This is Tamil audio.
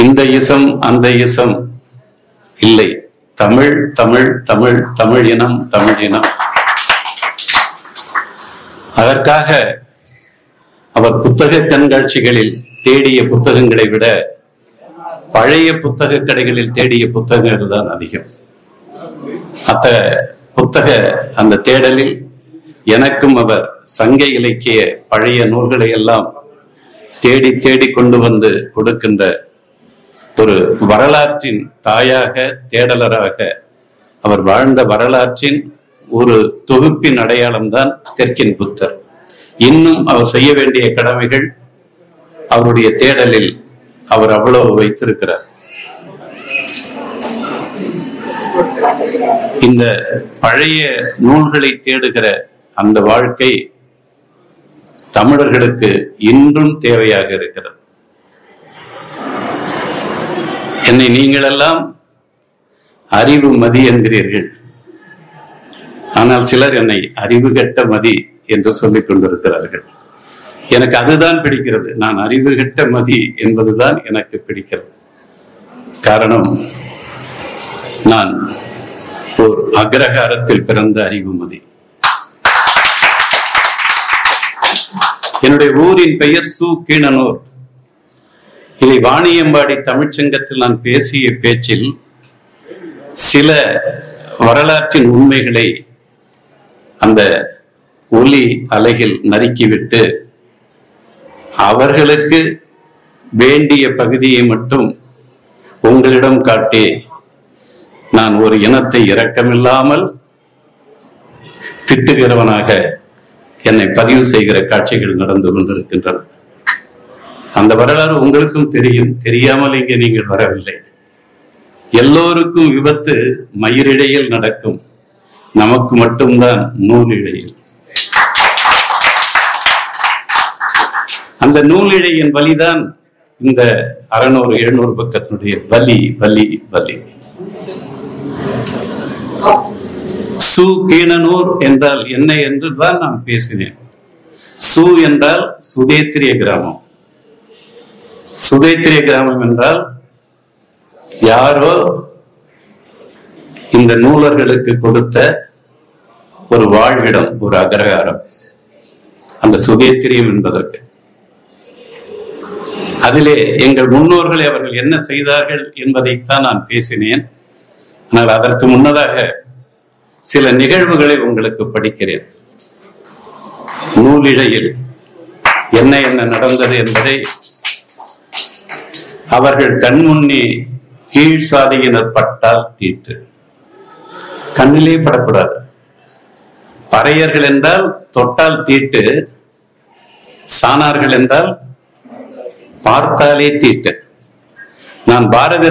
இந்த இசம் அந்த இசம் இல்லை தமிழ் தமிழ் தமிழ் தமிழ் இனம் தமிழ் இனம் அதற்காக அவர் புத்தக கண்காட்சிகளில் தேடிய புத்தகங்களை விட பழைய புத்தக கடைகளில் தேடிய புத்தகங்கள் தான் அதிகம் அத்த புத்தக அந்த தேடலில் எனக்கும் அவர் சங்க இலக்கிய பழைய நூல்களை எல்லாம் தேடி தேடி கொண்டு வந்து கொடுக்கின்ற ஒரு வரலாற்றின் தாயாக தேடலராக அவர் வாழ்ந்த வரலாற்றின் ஒரு தொகுப்பின் அடையாளம்தான் தெற்கின் புத்தர் இன்னும் அவர் செய்ய வேண்டிய கடமைகள் அவருடைய தேடலில் அவர் அவ்வளவு வைத்திருக்கிறார் இந்த பழைய நூல்களை தேடுகிற அந்த வாழ்க்கை தமிழர்களுக்கு இன்றும் தேவையாக இருக்கிறது என்னை நீங்களெல்லாம் அறிவு மதி என்கிறீர்கள் ஆனால் சிலர் என்னை அறிவு கெட்ட மதி என்று சொல்லிக் கொண்டிருக்கிறார்கள் எனக்கு அதுதான் பிடிக்கிறது நான் அறிவு கெட்ட மதி என்பதுதான் எனக்கு பிடிக்கிறது காரணம் நான் ஒரு அக்ரஹாரத்தில் பிறந்த அறிவுமதி என்னுடைய ஊரின் பெயர் சு கீழனூர் இதை வாணியம்பாடி தமிழ்ச்சங்கத்தில் நான் பேசிய பேச்சில் சில வரலாற்றின் உண்மைகளை அந்த ஒலி அலையில் நறுக்கிவிட்டு அவர்களுக்கு வேண்டிய பகுதியை மட்டும் உங்களிடம் காட்டி நான் ஒரு இனத்தை இரக்கமில்லாமல் திட்டுகிறவனாக என்னை பதிவு செய்கிற காட்சிகள் நடந்து கொண்டிருக்கின்றன அந்த வரலாறு உங்களுக்கும் தெரியும் தெரியாமல் இங்கே நீங்கள் வரவில்லை எல்லோருக்கும் விபத்து மயிரிழையில் நடக்கும் நமக்கு மட்டும்தான் நூலிழையில் அந்த நூலிழையின் வலிதான் இந்த அறநூறு எழுநூறு பக்கத்தினுடைய வலி வலி வலி சு கீணனூர் என்றால் என்ன என்று தான் நான் பேசினேன் சு என்றால் சுதேத்திரிய கிராமம் சுதேத்திரிய கிராமம் என்றால் யாரோ இந்த நூலர்களுக்கு கொடுத்த ஒரு வாழ்விடம் ஒரு அகரகாரம் அந்த சுதேத்திரியம் என்பதற்கு அதிலே எங்கள் முன்னோர்களை அவர்கள் என்ன செய்தார்கள் என்பதைத்தான் நான் பேசினேன் ஆனால் அதற்கு முன்னதாக சில நிகழ்வுகளை உங்களுக்கு படிக்கிறேன் நூலிழையில் என்ன என்ன நடந்தது என்பதை அவர்கள் கண்முன்னே கீழ் சாதியினர் பட்டால் தீட்டு கண்ணிலே படக்கூடாது பறையர்கள் என்றால் தொட்டால் தீட்டு சாணார்கள் என்றால் பார்த்தாலே தீட்டு நான் பாரதி